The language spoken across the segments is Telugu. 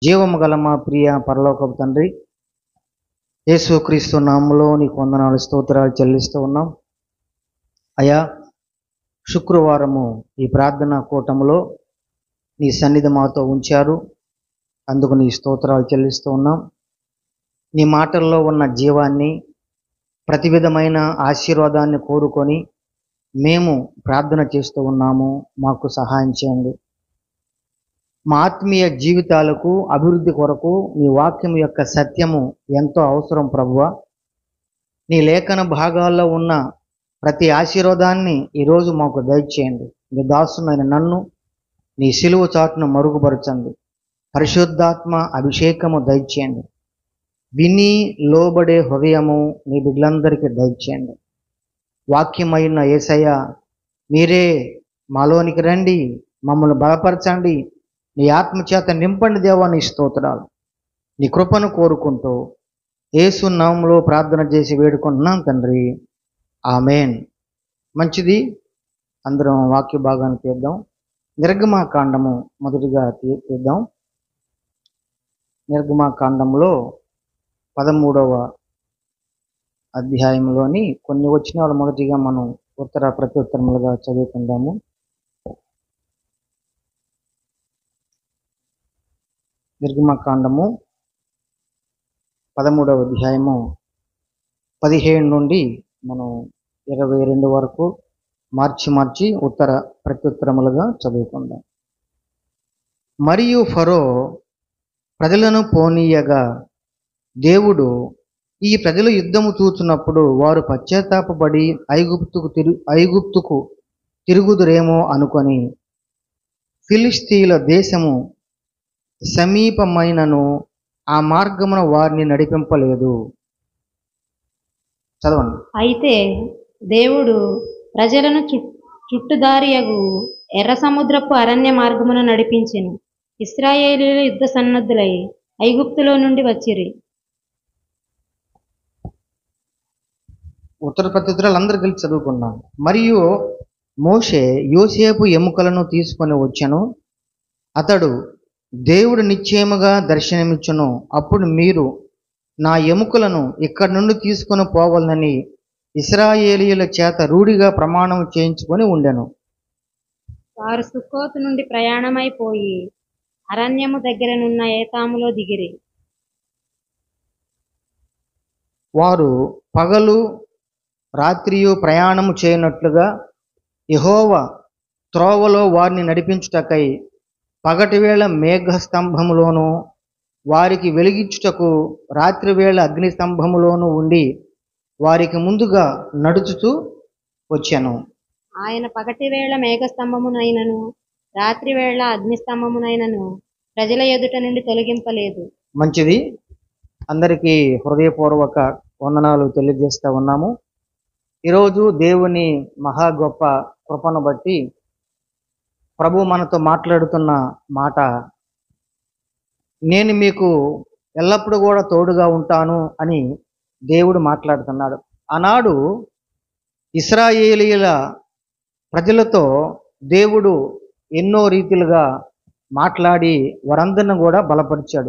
జీవము గల మా ప్రియ పరలోకపు తండ్రి యేసుక్రీస్తు నామములో నీకు వందనాలు స్తోత్రాలు చెల్లిస్తూ ఉన్నాం అయా శుక్రవారము ఈ ప్రార్థనా కూటములో నీ సన్నిధి మాతో ఉంచారు అందుకు నీ స్తోత్రాలు చెల్లిస్తూ ఉన్నాం నీ మాటల్లో ఉన్న జీవాన్ని ప్రతి విధమైన ఆశీర్వాదాన్ని కోరుకొని మేము ప్రార్థన చేస్తూ ఉన్నాము మాకు సహాయం చేయండి మా ఆత్మీయ జీవితాలకు అభివృద్ధి కొరకు నీ వాక్యం యొక్క సత్యము ఎంతో అవసరం ప్రభువ నీ లేఖన భాగాల్లో ఉన్న ప్రతి ఆశీర్వాదాన్ని ఈరోజు మాకు దయచేయండి నీ దాసునైన నన్ను నీ సిలువ చాటును మరుగుపరచండి పరిశుద్ధాత్మ అభిషేకము దయచేయండి విని లోబడే హృదయము నీ బిడ్డలందరికీ దయచేయండి వాక్యమైన ఏసయ్య మీరే మాలోనికి రండి మమ్మల్ని బలపరచండి నీ ఆత్మచేత నింపండి దేవా నీ స్తోత్రాలు నీ కృపను కోరుకుంటూ ఏసు నామంలో ప్రార్థన చేసి వేడుకుంటున్నాం తండ్రి ఆమెన్ మంచిది అందరం వాక్య భాగాన్ని తీద్దాం నిర్గమాకాండము మొదటిగా తీ- తీద్దాం నిర్గమాకాండంలో పదమూడవ అధ్యాయంలోని కొన్ని వచనాలు మొదటిగా మనం ఉత్తర ప్రత్యుత్తరములుగా చదువుకుందాము నిర్గమకాండము పదమూడవ అధ్యాయము పదిహేడు నుండి మనం ఇరవై రెండు వరకు మార్చి మార్చి ఉత్తర ప్రత్యుత్తరములుగా చదువుకుందాం మరియు ఫరో ప్రజలను పోనీయగా దేవుడు ఈ ప్రజలు యుద్ధము చూచున్నప్పుడు వారు పశ్చాత్తాపపడి ఐగుప్తుకు తిరు ఐగుప్తుకు తిరుగుదురేమో అనుకొని ఫిలిస్తీన్ల దేశము సమీపమైనను ఆ మార్గమున వారిని నడిపింపలేదు చదవండి అయితే దేవుడు ప్రజలను చుట్- చుట్టుదారియగు ఎర్ర సముద్రపు అరణ్య మార్గమున నడిపించెను ఇస్రాయేలీల యుద్ధ సన్నద్ధులై ఐగుప్తులో నుండి వచ్చిరి ఉత్తర ప్రత్యుత్తరాలు అందరు కలిసి చదువుకున్నాం మరియు మోషే యోసేపు ఎముకలను తీసుకొని వచ్చెను అతడు దేవుడు నిశ్చయముగా దర్శనమిచ్చును అప్పుడు మీరు నా ఎముకలను ఇక్కడి నుండి తీసుకొని పోవాలని ఇస్రాయేలీయుల చేత రూఢిగా ప్రమాణం చేయించుకొని ఉండెను వారు సుక్కోతు నుండి ప్రయాణమైపోయి అరణ్యము దగ్గరనున్న ఏతాములో దిగిరి వారు పగలు రాత్రియు ప్రయాణము చేయనట్లుగా యెహోవ త్రోవలో వారిని నడిపించుటకై పగటివేళ మేఘస్తంభములోను వారికి వెలిగించుటకు రాత్రివేళ అగ్నిస్తంభములోను ఉండి వారికి ముందుగా నడుచుతూ వచ్చాను ఆయన పగటి వేళ మేఘస్తంభమునైనను రాత్రి వేళ అగ్నిస్తంభమునైనను ప్రజల ఎదుట నుండి తొలగింపలేదు మంచిది అందరికీ హృదయపూర్వక వందనాలు తెలియజేస్తూ ఉన్నాము ఈరోజు దేవుని మహా గొప్ప కృపను బట్టి ప్రభు మనతో మాట్లాడుతున్న మాట నేను మీకు ఎల్లప్పుడూ కూడా తోడుగా ఉంటాను అని దేవుడు మాట్లాడుతున్నాడు ఆనాడు ఇస్రాయేలీల ప్రజలతో దేవుడు ఎన్నో రీతిలుగా మాట్లాడి వారందరిని కూడా బలపరిచాడు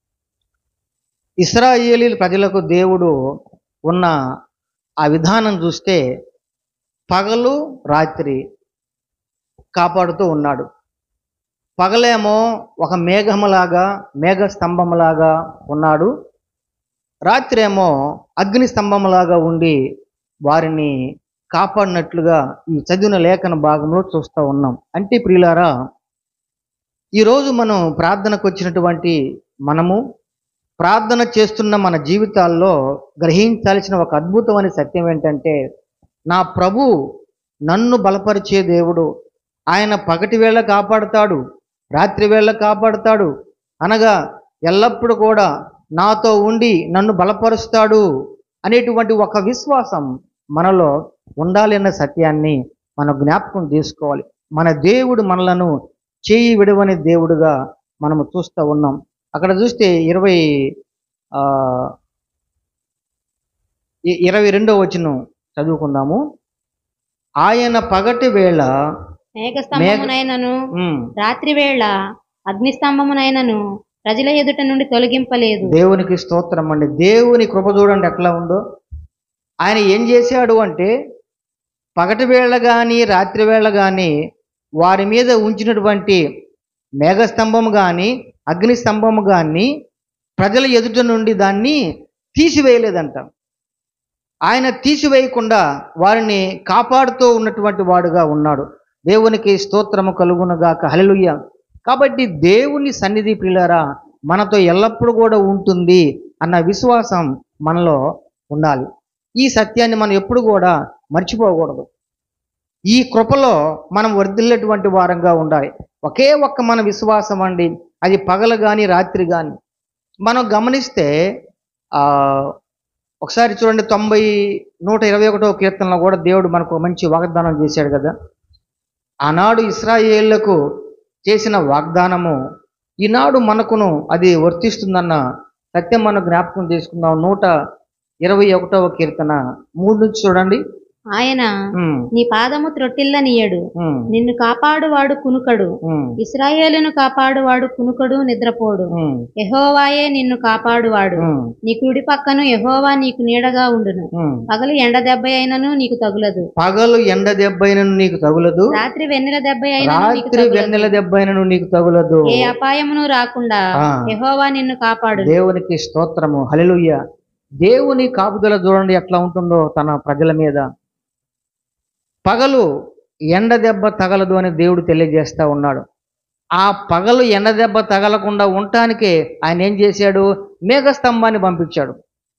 ఇస్రాయేలీ ప్రజలకు దేవుడు ఉన్న ఆ విధానం చూస్తే పగలు రాత్రి కాపాడుతూ ఉన్నాడు పగలేమో ఒక మేఘములాగా మేఘ స్తంభములాగా ఉన్నాడు రాత్రి ఏమో అగ్ని స్తంభములాగా ఉండి వారిని కాపాడినట్లుగా ఈ చదివిన లేఖన భాగంలో చూస్తూ ఉన్నాం అంటే ప్రియులారా ఈరోజు మనం ప్రార్థనకు వచ్చినటువంటి మనము ప్రార్థన చేస్తున్న మన జీవితాల్లో గ్రహించాల్సిన ఒక అద్భుతమైన సత్యం ఏంటంటే నా ప్రభు నన్ను బలపరిచే దేవుడు ఆయన పగటి వేళ కాపాడుతాడు రాత్రి వేళ కాపాడుతాడు అనగా ఎల్లప్పుడూ కూడా నాతో ఉండి నన్ను బలపరుస్తాడు అనేటువంటి ఒక విశ్వాసం మనలో ఉండాలి అన్న సత్యాన్ని మనం జ్ఞాపకం చేసుకోవాలి మన దేవుడు మనలను చేయి విడవని దేవుడుగా మనము చూస్తూ ఉన్నాం అక్కడ చూస్తే ఇరవై ఆ, ఇ- ఇరవై రెండో వచనం చదువుకుందాము ఆయన పగటి వేళ మేఘస్తంభమునైనను ఉమ్, రాత్రి వేళ అగ్నిస్తంభమునైనను ప్రజల ఎదుట నుండి తొలగింపలేదు దేవునికి స్తోత్రం అండి దేవుని కృప చూడండి ఎట్లా ఉందో ఆయన ఏం చేశాడు అంటే పగటి వేళ కానీ రాత్రి వేళ కానీ వారి మీద ఉంచినటువంటి మేఘస్తంభము కానీ అగ్ని స్తంభము కానీ ప్రజల ఎదుట నుండి దాన్ని తీసివేయలేదంట ఆయన తీసివేయకుండా వారిని కాపాడుతూ ఉన్నటువంటి వాడుగా ఉన్నాడు దేవునికి స్తోత్రము కలుగునగాక హల్లెలూయా కాబట్టి దేవుని సన్నిధి పిల్లరా మనతో ఎల్లప్పుడూ కూడా ఉంటుంది అన్న విశ్వాసం మనలో ఉండాలి ఈ సత్యాన్ని మనం ఎప్పుడు కూడా మర్చిపోకూడదు ఈ కృపలో మనం వర్ధిల్లేటువంటి వారంగా ఉండాలి ఒకే ఒక్క మన విశ్వాసం అండి అది పగలు కానీ రాత్రి కానీ మనం గమనిస్తే ఆ, ఒకసారి చూడండి తొంభై నూట ఇరవై ఒకటో కీర్తనలో కూడా దేవుడు మనకు ఒక మంచి వాగ్దానం చేశాడు కదా ఆనాడు ఇస్రాయేళ్లకు చేసిన వాగ్దానము ఈనాడు మనకును అది వర్తిస్తుందన్న సత్యం మనం జ్ఞాపకం చేసుకుందాం నూట ఇరవై ఒకటవ కీర్తన మూడు నుంచి చూడండి ఆయన ఉమ్, నీ పాదము త్రొట్టిల్లనీయడు ఉమ్, నిన్ను కాపాడువాడు కునుకడు ఉమ్, ఇస్రాయేలును కాపాడువాడు కునుకడు నిద్రపోడు ఉమ్, యెహోవాయే నిన్ను కాపాడువాడు ఉమ్, నీ కుడి పక్కను యెహోవా నీకు నీడగా ఉండును ఉమ్. పగలు ఎండ దెబ్బ అయినను నీకు తగులదు పగలు ఎండ దెబ్బైనను నీకు తగులదు రాత్రి వెన్నెల దెబ్బ అయినను నీకు రాత్రి తగులదు వెన్నెల దెబ్బైనను నీకు తగులదు ఏ అపాయమును రాకుండా ఆ. యెహోవా నిన్ను కాపాడు దేవునికి స్తోత్రము హల్లెలూయా దేవుని కాపుదల చూడండి ఎట్లా ఉంటుందో తన ప్రజల మీద పగలు ఎండ దెబ్బ తగలదు అని దేవుడు తెలియజేస్తా ఉన్నాడు ఆ పగలు ఎండ దెబ్బ తగలకుండా ఉండటానికే ఆయన ఏం చేశాడు మేఘస్తంభాన్ని పంపించాడు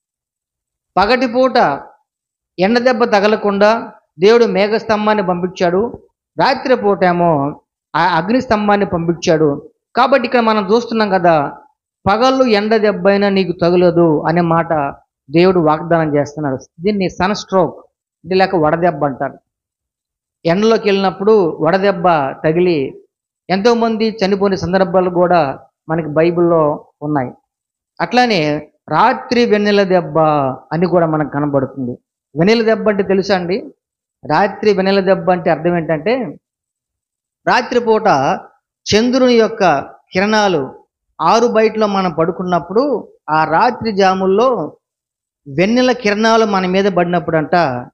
పగటిపూట ఎండ దెబ్బ తగలకుండా దేవుడు మేఘస్తంభాన్ని పంపించాడు రాత్రిపూట ఏమో ఆ అగ్ని స్తంభాన్ని పంపించాడు కాబట్టి ఇక్కడ మనం చూస్తున్నాం కదా పగళ్ళు ఎండ దెబ్బైనా నీకు తగులదు అనే మాట దేవుడు వాగ్దానం చేస్తున్నాడు దీన్ని సన్ స్ట్రోక్ ఇది లేక వడదెబ్బ అంటారు ఎండలోకి వెళ్ళినప్పుడు వడదెబ్బ తగిలి ఎంతోమంది చనిపోయిన సందర్భాలు కూడా మనకి బైబిల్లో ఉన్నాయి అట్లానే రాత్రి వెన్నెల దెబ్బ అని కూడా మనకు కనబడుతుంది వెన్నెల దెబ్బ అంటే తెలుసా అండి రాత్రి వెన్నెల దెబ్బ అంటే అర్థం ఏంటంటే రాత్రిపూట చంద్రుని యొక్క కిరణాలు ఆరు బయటలో మనం పడుకున్నప్పుడు ఆ రాత్రి జాముల్లో వెన్నెల కిరణాలు మన మీద పడినప్పుడు అంట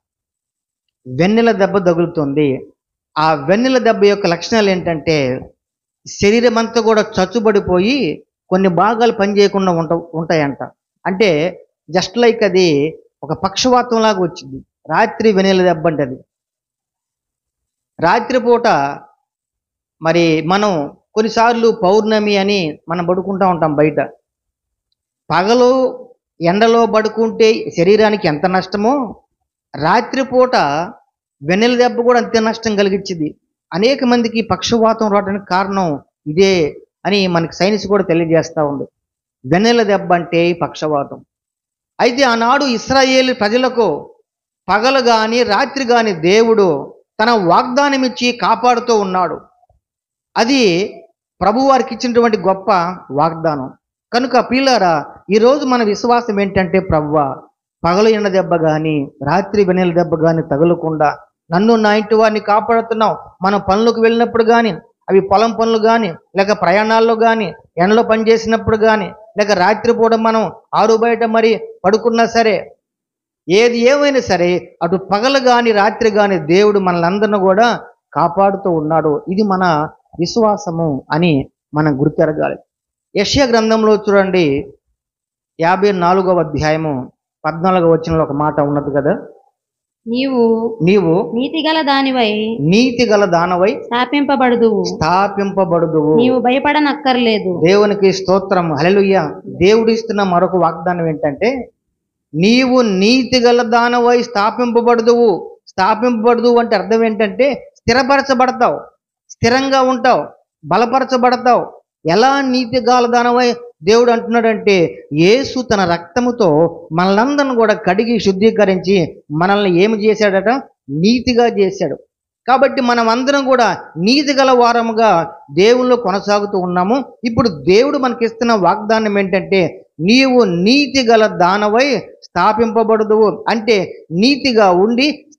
వెన్నెల దెబ్బ తగులుతుంది ఆ వెన్నెల దెబ్బ యొక్క లక్షణాలు ఏంటంటే శరీరం అంతా కూడా చచ్చుబడిపోయి కొన్ని భాగాలు పనిచేయకుండా ఉంట ఉంటాయంట అంటే జస్ట్ లైక్ అది ఒక పక్షవాతం లాగా వచ్చింది రాత్రి వెన్నెల దెబ్బ అంటే అది రాత్రిపూట మరి మనం కొన్నిసార్లు పౌర్ణమి అని మనం పడుకుంటా ఉంటాం బయట పగలు ఎండలో పడుకుంటే శరీరానికి ఎంత నష్టమో రాత్రిపూట వెన్నెల దెబ్బ కూడా అంతే నష్టం కలిగించింది అనేక మందికి పక్షవాతం రావడానికి కారణం ఇదే అని మనకి సైన్స్ కూడా తెలియజేస్తూ ఉంది వెన్నెల దెబ్బ అంటే పక్షవాతం అయితే ఆనాడు ఇస్రాయేల్ ప్రజలకు పగలు కానీ రాత్రి కానీ దేవుడు తన వాగ్దానం ఇచ్చి కాపాడుతూ ఉన్నాడు అది ప్రభు వారికి ఇచ్చినటువంటి గొప్ప వాగ్దానం కనుక పిల్లరా ఈరోజు మన విశ్వాసం ఏంటంటే ప్రవ్వ పగలు ఎండ దెబ్బ కానీ రాత్రి వెన్నెల దెబ్బ కానీ తగలకుండా నన్ను నా ఇంటి వారిని కాపాడుతున్నావు మనం పనులకు వెళ్ళినప్పుడు కానీ అవి పొలం పనులు కానీ లేక ప్రయాణాల్లో కానీ ఎండలో పనిచేసినప్పుడు కానీ లేక రాత్రిపూట మనం ఆరు బయట మరి పడుకున్నా సరే ఏది ఏమైనా సరే అటు పగలు కానీ రాత్రి కానీ దేవుడు మనలందరిని కూడా కాపాడుతూ ఉన్నాడు ఇది మన విశ్వాసము అని మనం గుర్తెరగాలి యశ్య గ్రంథంలో చూడండి యాభై నాలుగవ అధ్యాయము పద్నాలుగవ వచనంలో ఒక మాట ఉన్నది కదా నీవు నీవు నీతిగల దానివై నీతి గల దానవై స్థాపింపబడుదువు స్థాపింపబడుదువు నీవు భయపడనక్కర్లేదు దేవునికి స్తోత్రం హల్లెలూయా దేవుడు ఇస్తున్న మరొక వాగ్దానం ఏంటంటే నీవు నీతి గల దానవై స్థాపింపబడదువు స్థాపింపబడదు అంటే అర్థం ఏంటంటే స్థిరపరచబడతావు స్థిరంగా ఉంటావు బలపరచబడతావు ఎలా నీతి గల దానవై దేవుడు అంటున్నాడంటే యేసు తన రక్తముతో మనలందరిని కూడా కడిగి శుద్ధీకరించి మనల్ని ఏమి చేశాడట నీతిగా చేశాడు కాబట్టి మనం అందరం కూడా నీతి గల వారముగా దేవుళ్ళు కొనసాగుతూ ఉన్నాము ఇప్పుడు దేవుడు మనకిస్తున్న వాగ్దానం ఏంటంటే నీవు నీతి గల దానవై స్థాపింపబడదువు అంటే నీతిగా ఉండి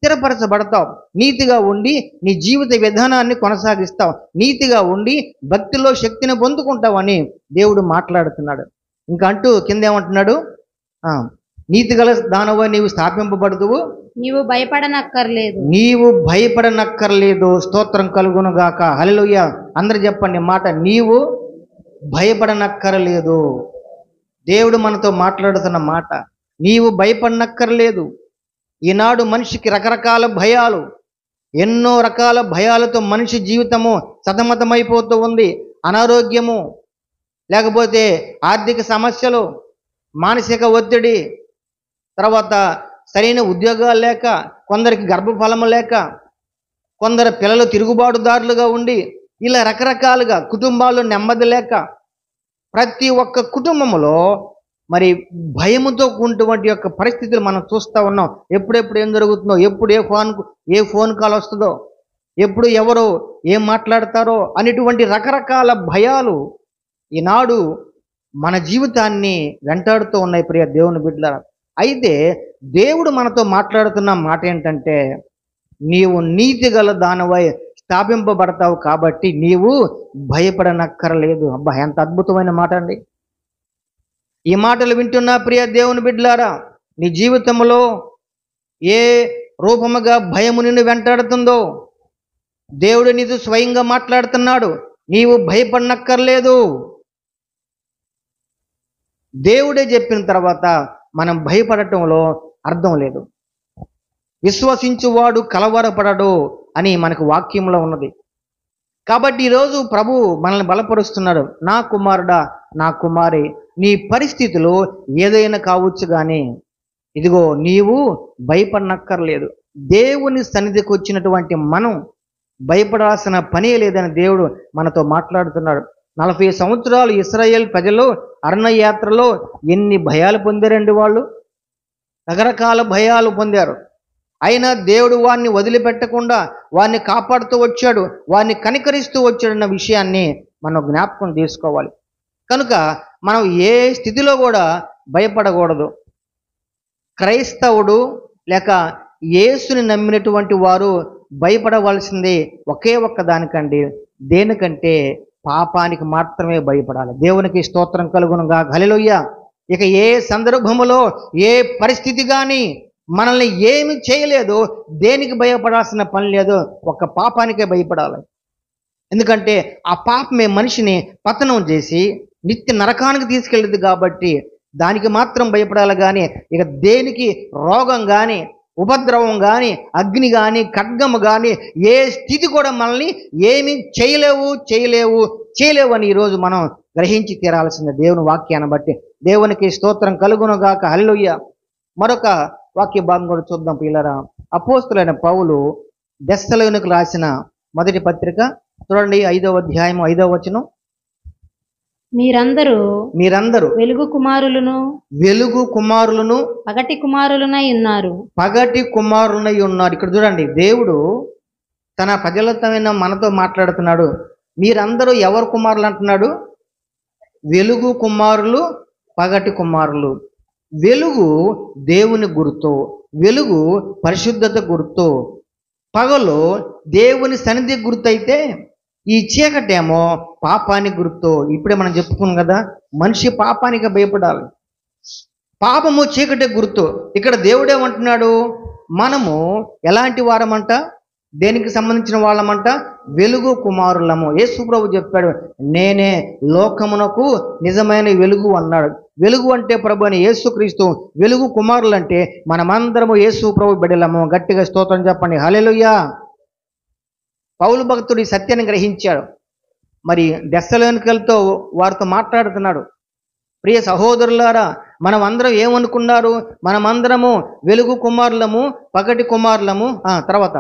స్థిరపరచబడతావు నీతిగా ఉండి నీ జీవిత విధానాన్ని కొనసాగిస్తావు నీతిగా ఉండి భక్తిలో శక్తిని పొందుకుంటావని దేవుడు మాట్లాడుతున్నాడు ఇంకా అంటూ కింద ఏమంటున్నాడు ఆ, నీతిగల దానవ నీవు స్థాపింపబడుదువు నీవు భయపడనక్కర్లేదు నీవు భయపడనక్కర్లేదు స్తోత్రం కలుగును గాక హల్లెలూయా అందరు చెప్పండి మాట నీవు భయపడనక్కర్లేదు దేవుడు మనతో మాట్లాడుతున్న మాట నీవు భయపడనక్కర్లేదు ఈనాడు మనిషికి రకరకాల భయాలు ఎన్నో రకాల భయాలతో మనిషి జీవితము సతమతమైపోతూ ఉంది అనారోగ్యము లేకపోతే ఆర్థిక సమస్యలు మానసిక ఒత్తిడి తర్వాత సరైన ఉద్యోగాలు లేక కొందరికి గర్భఫలము లేక కొందరు పిల్లలు తిరుగుబాటుదారులుగా ఉండి ఇలా రకరకాలుగా కుటుంబాల్లో నెమ్మది లేక ప్రతి ఒక్క కుటుంబంలో మరి భయముతో ఉన్నటువంటి యొక్క పరిస్థితులు మనం చూస్తూ ఉన్నాం ఎప్పుడెప్పుడు ఏం జరుగుతుందో ఎప్పుడు ఏ ఫోన్ ఏ ఫోన్ కాల్ వస్తుందో ఎప్పుడు ఎవరు ఏం మాట్లాడతారో అనేటువంటి రకరకాల భయాలు ఈనాడు మన జీవితాన్ని వెంటాడుతూ ఉన్నాయి ప్రియ దేవుని బిడ్డల అయితే దేవుడు మనతో మాట్లాడుతున్న మాట ఏంటంటే నీవు నీతి గల దానవై స్థాపింపబడతావు కాబట్టి నీవు భయపడనక్కరలేదు అబ్బా ఎంత అద్భుతమైన మాట అండి ఈ మాటలు వింటున్న ప్రియ దేవుని బిడ్డలారా నీ జీవితంలో ఏ రూపముగా భయము నిన్ను వెంటాడుతుందో దేవుడు నీతో స్వయంగా మాట్లాడుతున్నాడు నీవు భయపడనక్కర్లేదు దేవుడే చెప్పిన తర్వాత మనం భయపడటంలో అర్థం లేదు విశ్వసించువాడు కలవరపడడు అని మనకు వాక్యంలో ఉన్నది కాబట్టి ఈరోజు ప్రభు మనల్ని బలపరుస్తున్నాడు నా కుమారుడా నా కుమారి నీ పరిస్థితులు ఏదైనా కావచ్చు కానీ ఇదిగో నీవు భయపడనక్కర్లేదు దేవుని సన్నిధికి వచ్చినటువంటి మనం భయపడాల్సిన పనే లేదని దేవుడు మనతో మాట్లాడుతున్నాడు నలభై సంవత్సరాలు ఇస్రాయేల్ ప్రజలు అరణ్య యాత్రలో ఎన్ని భయాలు పొందారండి వాళ్ళు రకరకాల భయాలు పొందారు అయినా దేవుడు వారిని వదిలిపెట్టకుండా వారిని కాపాడుతూ వచ్చాడు వారిని కనికరిస్తూ వచ్చాడన్న విషయాన్ని మనం జ్ఞాపకం తీసుకోవాలి కనుక మనం ఏ స్థితిలో కూడా భయపడకూడదు క్రైస్తవుడు లేక యేసుని నమ్మినటువంటి వారు భయపడవలసింది ఒకే ఒక్క దానికండి దేనికంటే పాపానికి మాత్రమే భయపడాలి దేవునికి స్తోత్రం కలుగునుగా గలిలోయ్య ఇక ఏ సందర్భములో ఏ పరిస్థితి కానీ మనల్ని ఏమి చేయలేదు దేనికి భయపడాల్సిన పని లేదు ఒక్క పాపానికే భయపడాలి ఎందుకంటే ఆ పాపమే మనిషిని పతనం చేసి నిత్య నరకానికి తీసుకెళ్ళదు కాబట్టి దానికి మాత్రం భయపడాలి కానీ ఇక దేనికి రోగం కానీ ఉపద్రవం కానీ అగ్ని కానీ ఖడ్గము కానీ ఏ స్థితి కూడా మనల్ని ఏమి చేయలేవు చేయలేవు చేయలేవు అని ఈరోజు మనం గ్రహించి తీరాల్సిందే దేవుని వాక్యాన్ని బట్టి దేవునికి స్తోత్రం కలుగునుగాక హల్లెలూయా మరొక వాక్య భాగం కూడా చూద్దాం పిల్లరా అపోస్తులైన పౌలు దెస్సలోనికి రాసిన మొదటి పత్రిక చూడండి ఐదవ అధ్యాయం ఐదవ వచనం మీరందరూ మీరందరూ వెలుగు కుమారులను వెలుగు కుమారులను పగటి కుమారులనై ఉన్నారు పగటి కుమారులై ఉన్నారు ఇక్కడ చూడండి దేవుడు తన ప్రజలతో మనతో మాట్లాడుతున్నాడు మీరందరూ ఎవరు కుమారులు అంటున్నాడు వెలుగు కుమారులు పగటి కుమారులు వెలుగు దేవుని గుర్తు వెలుగు పరిశుద్ధత గుర్తు పగలు దేవుని సన్నిధి గుర్తు అయితే ఈ చీకటేమో పాపానికి గుర్తు ఇప్పుడే మనం చెప్పుకున్నాం కదా మనిషి పాపానికి భయపడాలి పాపము చీకటి గుర్తు ఇక్కడ దేవుడేమంటున్నాడు మనము ఎలాంటి వారమంట దేనికి సంబంధించిన వాళ్ళమంట వెలుగు కుమారులము యేసు ప్రభు చెప్పాడు నేనే లోకమునకు నిజమైన వెలుగు అన్నాడు వెలుగు అంటే ప్రభు అని యేసుక్రీస్తు వెలుగు కుమారులు అంటే మనమందరము యేసు ప్రభు బిడ్డలము గట్టిగా స్తోత్రం చెప్పండి హల్లెలూయా పౌలు భక్తుడు ఈ సత్యాన్ని గ్రహించాడు మరి దశలోనికలతో వారితో మాట్లాడుతున్నాడు ప్రియ సహోదరులారా మనం అందరం ఏమనుకున్నారు మనమందరము వెలుగు కుమారులము పగటి కుమారులము ఆ తర్వాత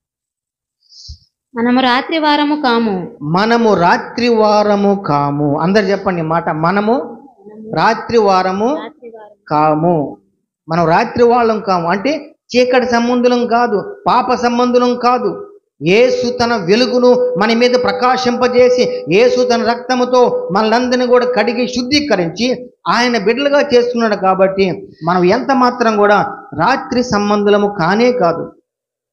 మనము రాత్రి వారము కాము మనము రాత్రి వారము కాము అందరు చెప్పండి ఈ మాట మనము రాత్రి వారము కాము మనం రాత్రి వాళ్ళం కాము అంటే చీకటి సంబంధులం కాదు పాప సంబంధులం కాదు యేసు తన వెలుగును మన మీద ప్రకాశింపజేసి యేసు తన రక్తముతో మనలందరినీ కూడా కడిగి శుద్ధీకరించి ఆయన బిడ్డలుగా చేస్తున్నాడు కాబట్టి మనం ఎంత మాత్రం కూడా రాత్రి సంబంధులము కానే కాదు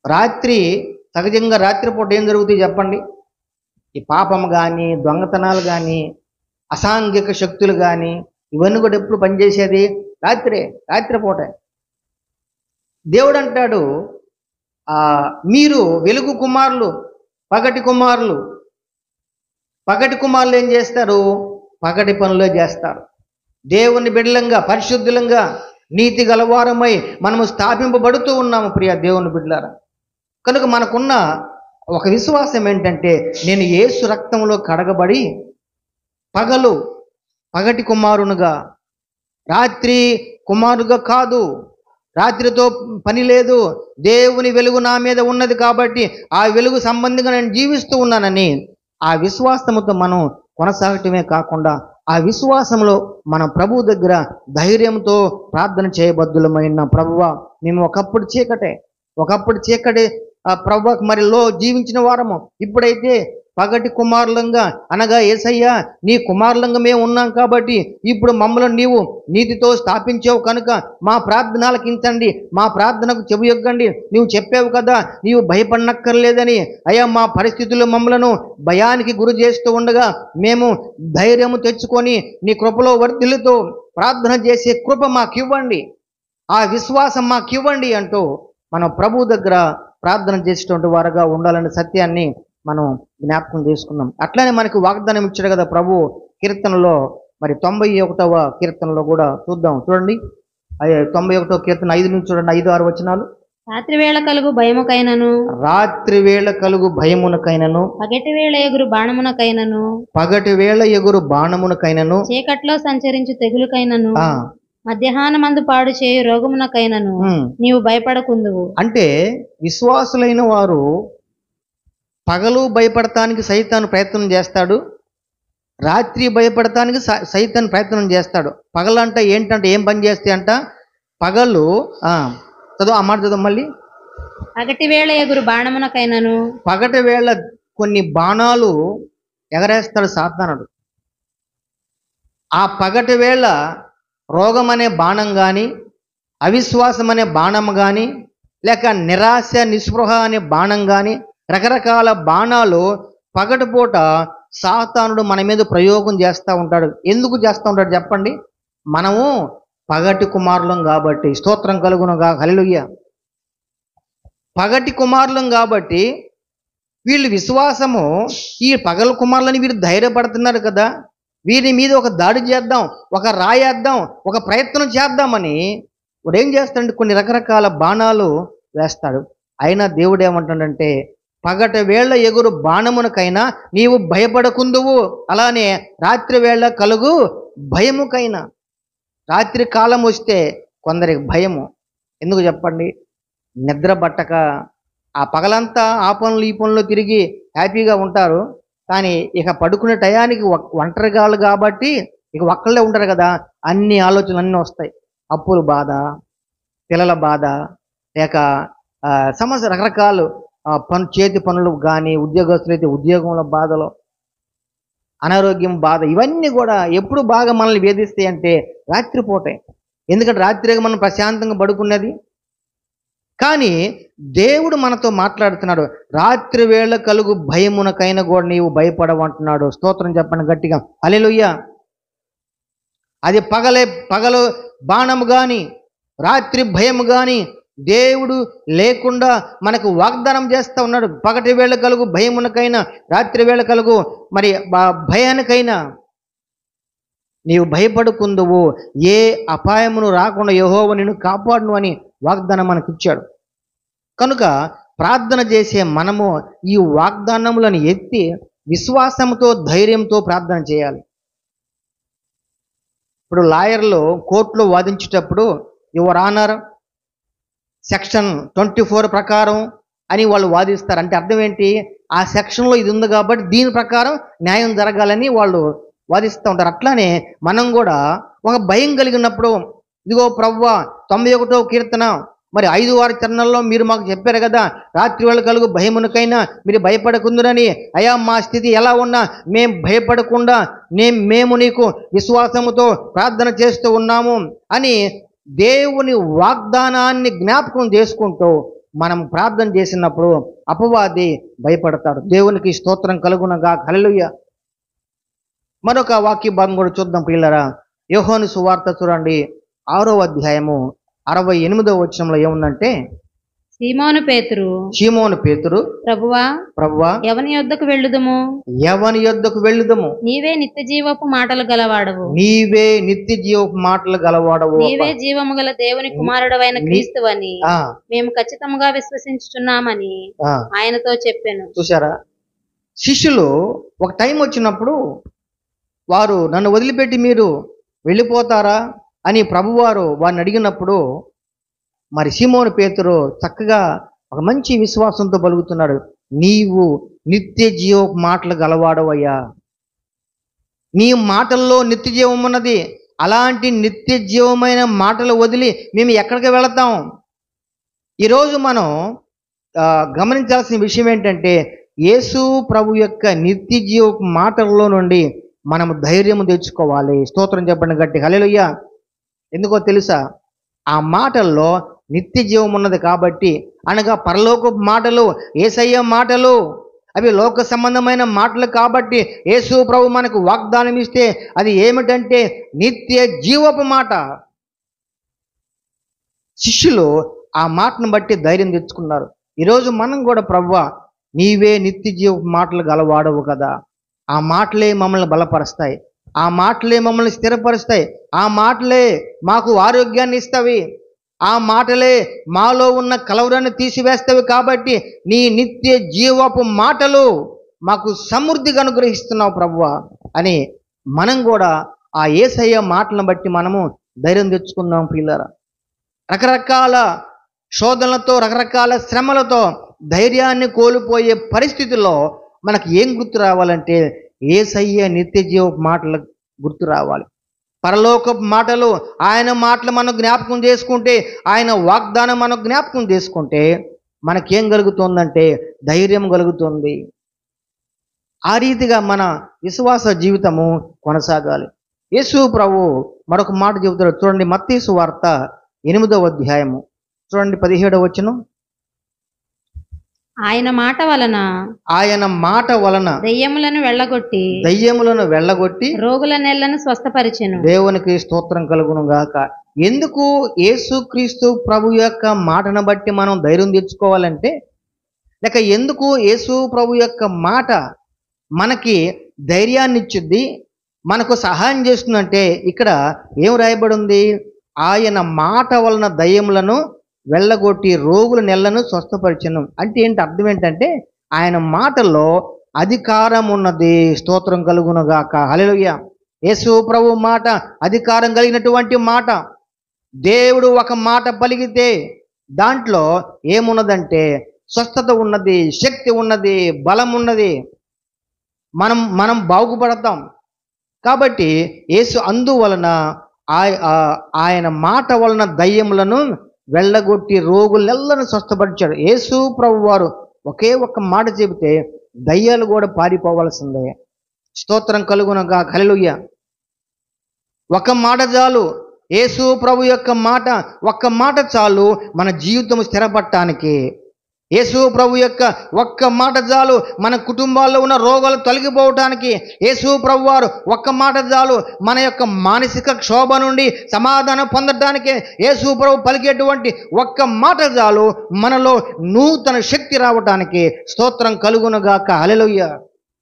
రాత్రి సహజంగా రాత్రిపూట ఏం జరుగుతాయి చెప్పండి ఈ పాపం కానీ దొంగతనాలు కానీ అసాంఘిక శక్తులు కానీ ఇవన్నీ కూడా ఎప్పుడు పనిచేసేది రాత్రే రాత్రిపూట దేవుడు అంటాడు ఆ, మీరు వెలుగు కుమారులు పగటి కుమారులు పగటి కుమారులు ఏం చేస్తారు పగటి పనులే చేస్తారు దేవుని బిడ్డలంగా పరిశుద్ధులంగా నీతి గలవారమై మనము స్థాపింపబడుతూ ఉన్నాము ప్రియ దేవుని బిడ్డలారా కనుక మనకున్న ఒక విశ్వాసం ఏంటంటే నేను యేసు రక్తంలో కడగబడి పగలు పగటి కుమారునిగా రాత్రి కుమారుగా కాదు రాత్రితో పని లేదు దేవుని వెలుగు నా మీద ఉన్నది కాబట్టి ఆ వెలుగు సంబంధింగా నేను జీవిస్తూ ఉన్నానని ఆ విశ్వాసముతో మనం కొనసాగటమే కాకుండా ఆ విశ్వాసంలో మన ప్రభు దగ్గర ధైర్యంతో ప్రార్థన చేయబద్దులమైన ప్రభువ మేము ఒకప్పుడు చీకటే ఒకప్పుడు చీకటి ఆ ప్రభు మరి లో జీవించిన వారము ఇప్పుడైతే పగటి కుమారులంగా అనగా ఏసయ్యా నీ కుమారులంగా మేము ఉన్నాం కాబట్టి ఇప్పుడు మమ్మల్ని నీవు నీతితో స్థాపించావు కనుక మా ప్రార్థన ఆలకించండి మా ప్రార్థనకు చెవి యొగ్గండి నీవు చెప్పావు కదా నీవు భయపడనక్కర్లేదని అయ్యా మా పరిస్థితులు మమ్మలను భయానికి గురి చేస్తూ ఉండగా మేము ధైర్యము తెచ్చుకొని నీ కృపలో వర్ధిల్లుతో ప్రార్థన చేసే కృప మాకివ్వండి ఆ విశ్వాసం మాకివ్వండి అంటూ మనం ప్రభు దగ్గర ప్రార్థన చేసేటువంటి వారుగా ఉండాలనే సత్యాన్ని మనం జ్ఞాపకం చేసుకున్నాం అట్లానే మనకి వాగ్దానం ఇచ్చాడు కదా ప్రభు కీర్తనలో మరి తొంభై ఒకటవ కీర్తనలో కూడా చూద్దాం చూడండి అయ్యే తొంభై ఒకటవ కీర్తన ఐదు నుంచి చూడండి ఐదు ఆరు వచనాలు రాత్రి వేళ కలుగు భయముకైనను రాత్రి వేళ కలుగు భయమునకైనను పగటి వేళ ఎగురు బాణమునకైనను పగటి వేళ ఎగురు బాణమునకైనను చీకట్లో సంచరించు తెగులుకైనను ఆ, మధ్యాహ్నమందు పాడు చేయు రోగమునకైనను ఉమ్. నీవు భయపడకుందువు అంటే విశ్వాసులైన వారు పగలు భయపడటానికి సైతాను ప్రయత్నం చేస్తాడు రాత్రి భయపడటానికి సై- సైతాను ప్రయత్నం చేస్తాడు పగలంటే ఏంటంటే ఏం పని చేస్తాయి అంట పగలు ఆ, చదువు ఆ మాట చదువు మళ్ళీ పగటి వేళ ఎగురు బాణమునకైనను పగటి వేళ కొన్ని బాణాలు ఎగరేస్తాడు సాతానుడు ఆ పగటి వేళ రోగం అనే బాణం కానీ అవిశ్వాసం అనే బాణం కానీ లేక నిరాశ నిస్పృహ అనే బాణం కానీ రకరకాల బాణాలు పగటిపూట సాతానుడు మన మీద ప్రయోగం చేస్తూ ఉంటాడు ఎందుకు చేస్తూ ఉంటాడు చెప్పండి మనము పగటి కుమారులం కాబట్టి స్తోత్రం కలుగునుగా హల్లెలూయా పగటి కుమారులం కాబట్టి వీళ్ళు విశ్వాసము ఈ పగల కుమారులని వీరు ధైర్యపడుతున్నారు కదా వీరి మీద ఒక దాడి చేద్దాం ఒక రాయేద్దాం ఒక ప్రయత్నం చేద్దామని వాడు ఏం చేస్తాడంటే కొన్ని రకరకాల బాణాలు వేస్తాడు అయినా దేవుడు ఏమంటాడంటే పగట వేళ ఎగురు బాణమునకైనా నీవు భయపడకుందువు అలానే రాత్రి వేళ కలుగు భయముకైనా రాత్రి కాలం వస్తే కొందరికి భయము ఎందుకు చెప్పండి నిద్ర పట్టక ఆ పగలంతా ఆ పనులు ఈ పనులు తిరిగి హ్యాపీగా ఉంటారు కానీ ఇక పడుకునే టయానికి ఒక్- ఒంటరిగాలు కాబట్టి ఇక ఒక్కళ్ళే ఉంటారు కదా అన్ని ఆలోచనలు అన్నీ వస్తాయి అప్పుల బాధ పిల్లల బాధ లేక ఆ, సమస్య రకరకాలు ఆ, పను చేతి పనులు కానీ ఉద్యోగస్తులు అయితే ఉద్యోగంలో బాధలు అనారోగ్యం బాధ ఇవన్నీ కూడా ఎప్పుడు బాగా మనల్ని వేధిస్తాయి అంటే రాత్రిపూటే ఎందుకంటే రాత్రిగా మనం ప్రశాంతంగా పడుకున్నది కానీ దేవుడు మనతో మాట్లాడుతున్నాడు రాత్రి వేళ కలుగు భయమునకైనా కూడా నీవు భయపడవంటున్నాడు స్తోత్రం చెప్పండి గట్టిగా అలెలుయ్య అది పగలే పగలు బాణము గాని రాత్రి భయం గాని దేవుడు లేకుండా మనకు వాగ్దానం చేస్తూ ఉన్నాడు పగటి వేళ కలుగు భయమునకైనా రాత్రి వేళ కలుగు మరి బ- భయానికైనా నీవు భయపడుకుందువు ఏ అపాయమును రాకుండా యెహోవా నిన్ను కాపాడును అని వాగ్దానం మనకిచ్చాడు కనుక ప్రార్థన చేసే మనము ఈ వాగ్దానములను ఎత్తి విశ్వాసంతో ధైర్యంతో ప్రార్థన చేయాలి ఇప్పుడు లాయర్లు కోర్టులో వాదించేటప్పుడు your honour section twenty four ప్రకారం అని వాళ్ళు వాదిస్తారు అంటే అర్థం ఏంటి ఆ సెక్షన్లో ఇది ఉంది కాబట్టి దీని ప్రకారం న్యాయం జరగాలని వాళ్ళు వాదిస్తూ ఉంటారు అట్లానే మనం కూడా ఒక భయం కలిగినప్పుడు ఇదిగో ప్రవ్వ తొంభై ఒకటో కీర్తన మరి ఐదు వారి చరణంలో మీరు మాకు చెప్పారు కదా రాత్రి వేళ కలుగు భయమునకైనా మీరు భయపడకుందురని అయా మా స్థితి ఎలా ఉన్నా మేం భయపడకుండా నే మేము నీకు విశ్వాసముతో ప్రార్థన చేస్తూ ఉన్నాము అని దేవుని వాగ్దానాన్ని జ్ఞాపకం చేసుకుంటూ మనం ప్రార్థన చేసినప్పుడు అపవాది భయపడతాడు దేవునికి స్తోత్రం కలుగునగా కలలుయ మరొక వాక్య భాగం కూడా చూద్దాం పిల్లరా యోహోను సువార్త చూడండి ఆరో అధ్యాయము అరవై ఎనిమిదో వచనంలో ఏముందంటే సీమోను పేతురు షీమోను పేతురు ప్రభువా ప్రభువా ఎవని యొద్దకు వెళ్ళుదుము ఎవని యొద్దకు వెళ్ళుదము నీవే నిత్య జీవపు మాటలు గలవాడవు నీవే నిత్య జీవ మాటలు గలవాడవు నీవే జీవము గల దేవుని కుమారుడవైన క్రీస్తువని ఆ, మేము ఖచ్చితంగా విశ్వసించుచున్నామని ఆ. ఆయనతో చెప్పాను చూసారా శిష్యులు ఒక టైం వచ్చినప్పుడు వారు నన్ను వదిలిపెట్టి మీరు వెళ్ళిపోతారా అని ప్రభువారు వారిని అడిగినప్పుడు మరి సిమోను పేతురు చక్కగా ఒక మంచి విశ్వాసంతో పలుకుతున్నాడు నీవు నిత్య జీవ మాటలు గలవాడవయ్యా నీ మాటల్లో నిత్య జీవం ఉన్నది అలాంటి నిత్య జీవమైన మాటలు వదిలి మేము ఎక్కడికి వెళతాం ఈరోజు మనం ఆ, గమనించాల్సిన విషయం ఏంటంటే యేసు ప్రభు యొక్క నిత్య జీవ మాటల్లో నుండి మనం ధైర్యం తెచ్చుకోవాలి స్తోత్రం చెప్పండి గట్టి హల్లెలూయా ఎందుకో తెలుసా ఆ మాటల్లో నిత్య జీవం ఉన్నది కాబట్టి అనగా పరలోక మాటలు ఏసయ్య మాటలు అవి లోక సంబంధమైన మాటలు కాబట్టి యేసు ప్రభు మనకు వాగ్దానం ఇస్తే అది ఏమిటంటే నిత్య జీవపు మాట శిష్యులు ఆ మాటను బట్టి ధైర్యం తెచ్చుకున్నారు ఈరోజు మనం కూడా ప్రవ్వా నీవే నిత్య జీవ మాటలు గలవాడవు కదా ఆ మాటలే మమ్మల్ని బలపరుస్తాయి ఆ మాటలే మమ్మల్ని స్థిరపరుస్తాయి ఆ మాటలే మాకు ఆరోగ్యాన్ని ఇస్తావి ఆ మాటలే మాలో ఉన్న కలవరాన్ని తీసివేస్తావి కాబట్టి నీ నిత్య జీవపు మాటలు మాకు సమృద్ధిగా అనుగ్రహిస్తున్నావు ప్రభువా అని మనం కూడా ఆ ఏసయ్య మాటలను బట్టి మనము ధైర్యం తెచ్చుకుందాం పిల్లరా రకరకాల శోధనలతో రకరకాల శ్రమలతో ధైర్యాన్ని కోల్పోయే పరిస్థితుల్లో మనకు ఏం గుర్తు రావాలంటే ఏసయ్య నిత్య జీవ మాటలు గుర్తు రావాలి పరలోక మాటలు ఆయన మాటలు మనం జ్ఞాపకం చేసుకుంటే ఆయన వాగ్దానం మనం జ్ఞాపకం చేసుకుంటే మనకేం కలుగుతుందంటే ధైర్యం కలుగుతుంది ఆ రీతిగా మన విశ్వాస జీవితము కొనసాగాలి యేసు ప్రభు మరొక మాట చెబుతాడు చూడండి మత్తీసు వార్త ఎనిమిదవ అధ్యాయము చూడండి పదిహేడవ వచనం ఆయన మాట వలన ఆయన మాట వలన దెయ్యములను వెళ్ళగొట్టి దయ్యములను వెళ్ళగొట్టి రోగుల నెలను స్వస్థపరిచెను దేవునికి స్తోత్రం కలుగును గాక ఎందుకు యేసుక్రీస్తు ప్రభు యొక్క మాటను బట్టి మనం ధైర్యం తెచ్చుకోవాలంటే లేక ఎందుకు యేసు ప్రభు యొక్క మాట మనకి ధైర్యాన్ని ఇచ్చుద్ది మనకు సహాయం చేస్తుందంటే ఇక్కడ ఏం రాయబడి ఉంది ఆయన మాట వలన దయ్యములను వెళ్ళగొట్టి రోగుల నెలను స్వస్థపరిచను అంటే ఏంటి అర్థం ఏంటంటే ఆయన మాటల్లో అధికారం ఉన్నది స్తోత్రం కలుగునుగాక హల్లెలూయా యేసు ప్రభు మాట అధికారం కలిగినటువంటి మాట దేవుడు ఒక మాట పలికితే దాంట్లో ఏమున్నదంటే స్వస్థత ఉన్నది శక్తి ఉన్నది బలం ఉన్నది మనం మనం బాగుపడతాం కాబట్టి యేసు అందువలన ఆయ- ఆ- ఆయన మాట వలన దయ్యములను వెళ్ళగొట్టి రోగులెల్లను స్వస్థపరిచాడు యేసు ప్రభు వారు ఒకే ఒక్క మాట చెబితే దయ్యాలు కూడా పారిపోవలసిందే స్తోత్రం కలుగునగా కలలుయ్య ఒక మాట చాలు యేసు ప్రభు యొక్క మాట ఒక్క మాట చాలు మన జీవితం స్థిరపడటానికి యేసు ప్రభు యొక్క ఒక్క మాట చాలు మన కుటుంబాల్లో ఉన్న రోగాలు తొలగిపోవటానికి యేసు ప్రభు వారు ఒక్క మాట చాలు మన యొక్క మానసిక క్షోభ నుండి సమాధానం పొందటానికి యేసు ప్రభు పలికేటువంటి ఒక్క మాట చాలు మనలో నూతన శక్తి రావటానికి స్తోత్రం కలుగునుగాక హల్లెలూయా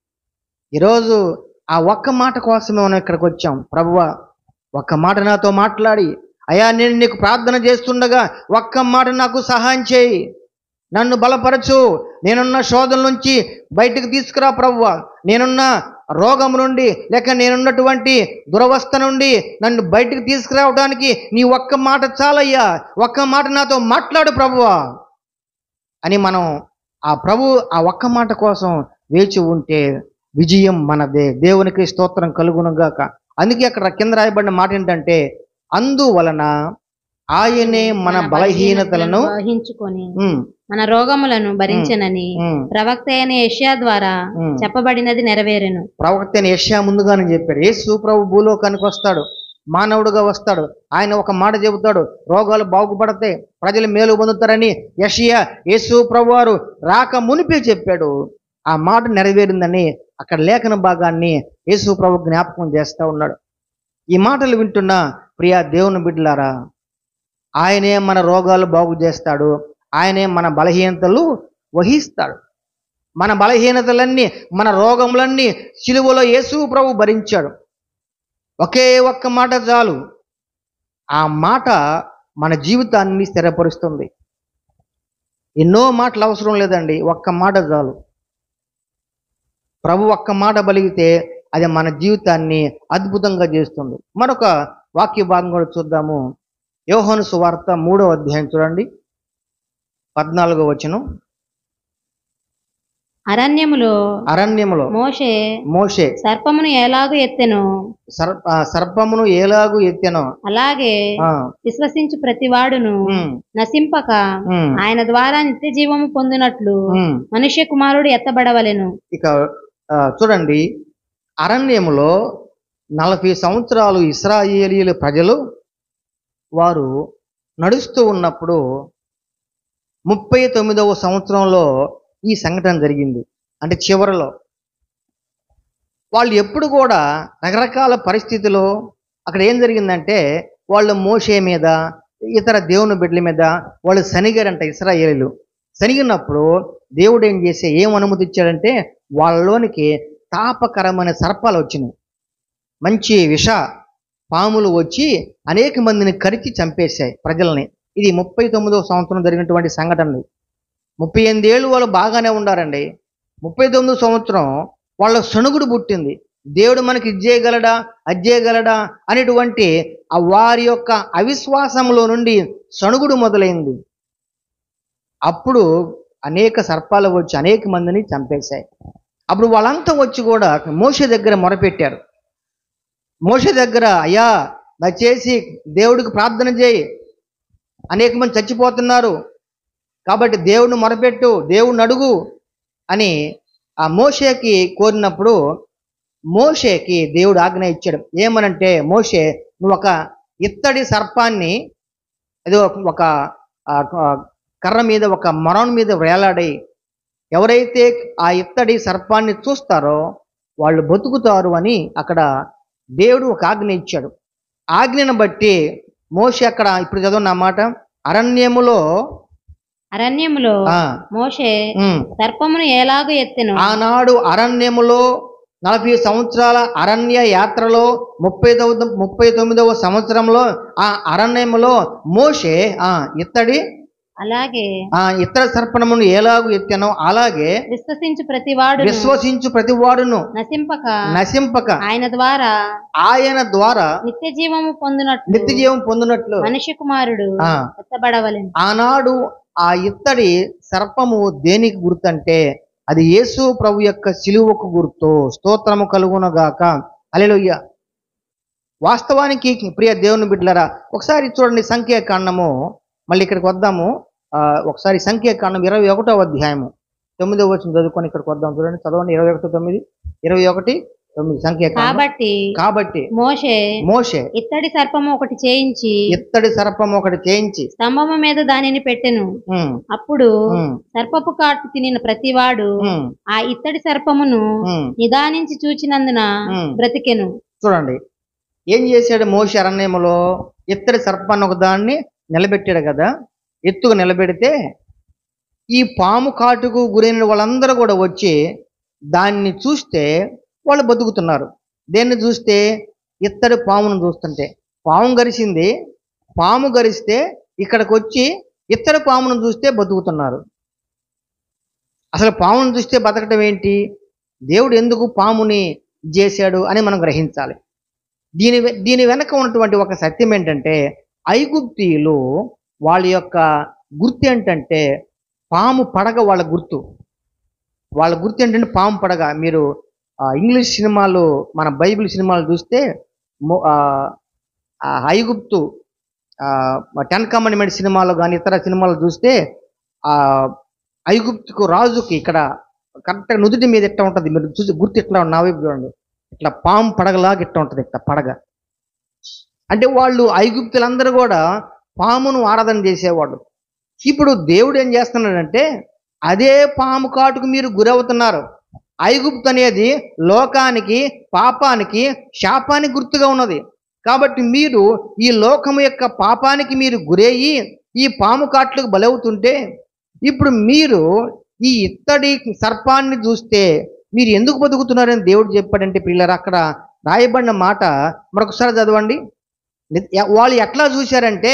ఈరోజు ఆ ఒక్క మాట కోసమే మనం ఇక్కడికి వచ్చాం ప్రభువా ఒక్క మాట నాతో మాట్లాడి అయ్యా నేను నీకు ప్రార్థన చేస్తుండగా ఒక్క మాట నాకు సహాయం చేయి నన్ను బలపరచు నేనున్న శోధన నుంచి బయటకు తీసుకురా ప్రభువా నేనున్న రోగం నుండి లేక నేనున్నటువంటి దురవస్థ నుండి నన్ను బయటకు తీసుకురావడానికి నీ ఒక్క మాట చాలయ్యా ఒక్క మాట నాతో మాట్లాడు ప్రభువా అని మనం ఆ ప్రభు ఆ ఒక్క మాట కోసం వేచి ఉంటే విజయం మనదే దేవునికి స్తోత్రం కలుగునుగాక అందుకే అక్కడ కింద రాయబడిన మాట ఏంటంటే అందువలన ఆయనే మన బలహీనతలను వహించుకొని ఉమ్, మన రోగములను భరించనని ఉమ్, ప్రవక్త అయిన యెషయా ద్వారా ఉమ్. చెప్పబడినది నెరవేరెను ప్రవక్త అయిన యెషయా ముందుగానే చెప్పాడు యేసు ప్రభు భూలోకానికి వస్తాడు మానవుడుగా వస్తాడు ఆయన ఒక మాట చెబుతాడు రోగాలు బాగుపడతాయి ప్రజలు మేలు పొందుతారని యషియా యేసు ప్రభువారు రాక మునిపే చెప్పాడు ఆ మాట నెరవేరిందని అక్కడ లేఖన భాగాన్ని యేసు ప్రభు జ్ఞాపకం చేస్తా ఉన్నాడు ఈ మాటలు వింటున్న ప్రియా దేవుని బిడ్డలారా ఆయనే మన రోగాలు బాగు చేస్తాడు ఆయనే మన బలహీనతలు వహిస్తాడు మన బలహీనతలన్నీ మన రోగములన్నీ సిలువలో యేసు ప్రభు భరించాడు ఒకే ఒక్క మాట చాలు ఆ మాట మన జీవితాన్ని స్థిరపరుస్తుంది ఎన్నో మాటలు అవసరం లేదండి ఒక్క మాట చాలు ప్రభు ఒక్క మాట బలిగితే అది మన జీవితాన్ని అద్భుతంగా చేస్తుంది మరొక వాక్య భాగం కూడా చూద్దాము యోహాను సువార్త మూడో అధ్యాయం చూడండి పద్నాలుగో వచనం అరణ్యములో అరణ్యములో మోషే మోషే సర్పమును ఎలాగూ ఎత్తెను సర్ప ఆ సర్పమును ఏలాగు ఎత్తెనో అలాగే ఆ, విశ్వసించు ప్రతివాడును ఉమ్, నశింపక ఉమ్, ఆయన ద్వారా నిత్య జీవము పొందినట్లు ఉమ్. మనుష్య కుమారుడు ఎత్తబడవలెను ఇక ఆ, చూడండి అరణ్యములో నలభై సంవత్సరాలు ఇస్రాయేలీల ప్రజలు వారు నడుస్తూ ఉన్నప్పుడు ముప్పై తొమ్మిదవ సంవత్సరంలో ఈ సంఘటన జరిగింది అంటే చివరిలో వాళ్ళు ఎప్పుడు కూడా రకరకాల పరిస్థితుల్లో అక్కడ ఏం జరిగిందంటే వాళ్ళు మోషే మీద ఇతర దేవుని బిడ్డల మీద వాళ్ళు శనిగారంట ఇస్రాయేలీలు శనిగినప్పుడు దేవుడు ఏం చేసే ఏం అనుమతి ఇచ్చాడంటే వాళ్ళలోనికి తాపకరమైన సర్పాలు వచ్చినాయి మంచి విష పాములు వచ్చి అనేక మందిని కరిచి చంపేశాయి ప్రజల్ని ఇది ముప్పై తొమ్మిదవ సంవత్సరం జరిగినటువంటి సంఘటనలు ముప్పై ఎనిమిది ఏళ్ళు వాళ్ళు బాగానే ఉండారండి ముప్పై తొమ్మిదో సంవత్సరం వాళ్ళ సణుగుడు పుట్టింది దేవుడు మనకి ఇది చేయగలడా అది చేయగలడా అనేటువంటి ఆ వారి యొక్క అవిశ్వాసంలో నుండి సణుగుడు మొదలైంది అప్పుడు అనేక సర్పాలు వచ్చి అనేక మందిని చంపేశాయి అప్పుడు వాళ్ళంతా వచ్చి కూడా మోష దగ్గర మొరపెట్టారు మోష దగ్గర అయ్యా దయచేసి దేవుడికి ప్రార్థన చేయి అనేక మంది చచ్చిపోతున్నారు కాబట్టి దేవుడిని మొరపెట్టు దేవుడిని అడుగు అని ఆ మోషేకి కోరినప్పుడు మోషేకి దేవుడు ఆజ్ఞ ఇచ్చాడు ఏమనంటే మోషే నువ్వు ఒక ఇత్తడి సర్పాన్ని ఏదో ఒక ఆ, ఆ, కర్ర మీద ఒక మరం మీద వేలాడి ఎవరైతే ఆ ఇత్తడి సర్పాన్ని చూస్తారో వాళ్ళు బతుకుతారు అని అక్కడ దేవుడు ఒక ఆజ్ఞ ఇచ్చాడు ఆజ్ఞను బట్టి మోషే అక్కడ ఇప్పుడు చదవన్న మాట అరణ్యములో అరణ్యములో ఆ, మోషే ఉమ్, సర్పమును ఎలాగూ ఎత్తెను ఆనాడు అరణ్యములో నలభై సంవత్సరాల అరణ్య యాత్రలో ముప్పై ముప్పై తొమ్మిదవ సంవత్సరంలో ఆ అరణ్యములో మోషే ఆ ఇత్తడి అలాగే ఆ ఇత్తడి సర్పణమును ఎలాగు ఎత్తానో అలాగే విశ్వసించు ప్రతివాడు విశ్వసించు ప్రతి వాడును నశింపక నశింపక ఆయన ద్వారా ఆయన ద్వారా నిత్య జీవము పొందినట్లు నిత్య జీవం పొందినట్లు మనిషి కుమారుడు ఆ ఎత్తబడవలెను ఆనాడు ఆ ఇత్తడి సర్పము దేనికి గుర్తంటే అది యేసు ప్రభు యొక్క సిలువకు గుర్తు స్తోత్రము కలుగునగాక అలెలుయ్య వాస్తవానికి ప్రియ దేవుని బిడ్డలరా ఒకసారి చూడండి సంఖ్యాకాండము మళ్ళీ ఇక్కడికి వద్దాము ఆ, ఒకసారి సంఖ్యాకాండం ఇరవై ఒకటో అధ్యాయము తొమ్మిదో వచ్చిన చదువుకొని ఇక్కడికి వద్దాం చూడండి చదవండి ఇరవై ఒకటి తొమ్మిది ఇరవై ఒకటి తొమ్మిది సంఖ్యాకాండం కాబట్టి కాబట్టి మోషే మోషే ఇత్తడి సర్పము ఒకటి చేయించి ఇత్తడి సర్పం ఒకటి చేయించి స్తంభము మీద దానిని పెట్టెను ఉమ్, అప్పుడు ఉమ్, సర్పపు కాటు తినిన ప్రతివాడు ఉమ్, ఆ ఇత్తడి సర్పమును ఉమ్, నిదానించి చూచినందున ఉమ్. బ్రతికెను చూడండి ఏం చేశాడు మోషి అరణ్యములో ఇత్తడి సర్పాన్ని ఒక దాన్ని నిలబెట్టాడు కదా ఎత్తుకు నిలబెడితే ఈ పాము కాటుకు గురైన వాళ్ళందరూ కూడా వచ్చి దాన్ని చూస్తే వాళ్ళు బతుకుతున్నారు దేన్ని చూస్తే ఇత్తడి పామును చూస్తుంటే పాము గరిచింది పాము గరిస్తే ఇక్కడికి వచ్చి ఇత్తడి పామును చూస్తే బతుకుతున్నారు అసలు పామును చూస్తే బతకటం ఏంటి దేవుడు ఎందుకు పాముని చేశాడు అని మనం గ్రహించాలి దీని వె- దీని వెనక ఉన్నటువంటి ఒక సత్యం ఏంటంటే ఐగుప్తీయులు వాళ్ళ యొక్క గుర్తు ఏంటంటే పాము పడగ వాళ్ళ గుర్తు వాళ్ళ గుర్తు ఏంటంటే పాము పడగ మీరు ఆ, ఇంగ్లీష్ సినిమాలు మన బైబిల్ సినిమాలు చూస్తే మొ- ఆ, ఆ ఐగుప్తు ఆ, టెన్ కమాండ్మెంట్ సినిమాలు కానీ ఇతర సినిమాలు చూస్తే ఆ ఐగుప్తుకు రాజుకి ఇక్కడ కరెక్ట్గా నుదుటి మీద ఎట్లా ఉంటుంది మీరు చూసి గుర్తు ఇట్లా నా వైపు చూడండి ఇట్లా పాము పడగలాగా ఇట్లా ఉంటుంది ఇట్లా పడగ అంటే వాళ్ళు ఐగుప్తులందరూ కూడా పామును ఆరాధన చేసేవాడు ఇప్పుడు దేవుడు ఏం చేస్తున్నాడంటే అదే పాము కాటుకు మీరు గురవుతున్నారు ఐగుప్తు అనేది లోకానికి పాపానికి శాపానికి గుర్తుగా ఉన్నది కాబట్టి మీరు ఈ లోకము యొక్క పాపానికి మీరు గురయ్యి ఈ పాము కాట్లకు బలవుతుంటే ఇప్పుడు మీరు ఈ ఇత్తడి సర్పాన్ని చూస్తే మీరు ఎందుకు బతుకుతున్నారని దేవుడు చెప్పాడంటే పిల్లలు అక్కడ రాయబడిన మాట మరొకసారి చదవండి ని- ఎ- వాళ్ళు ఎట్లా చూశారంటే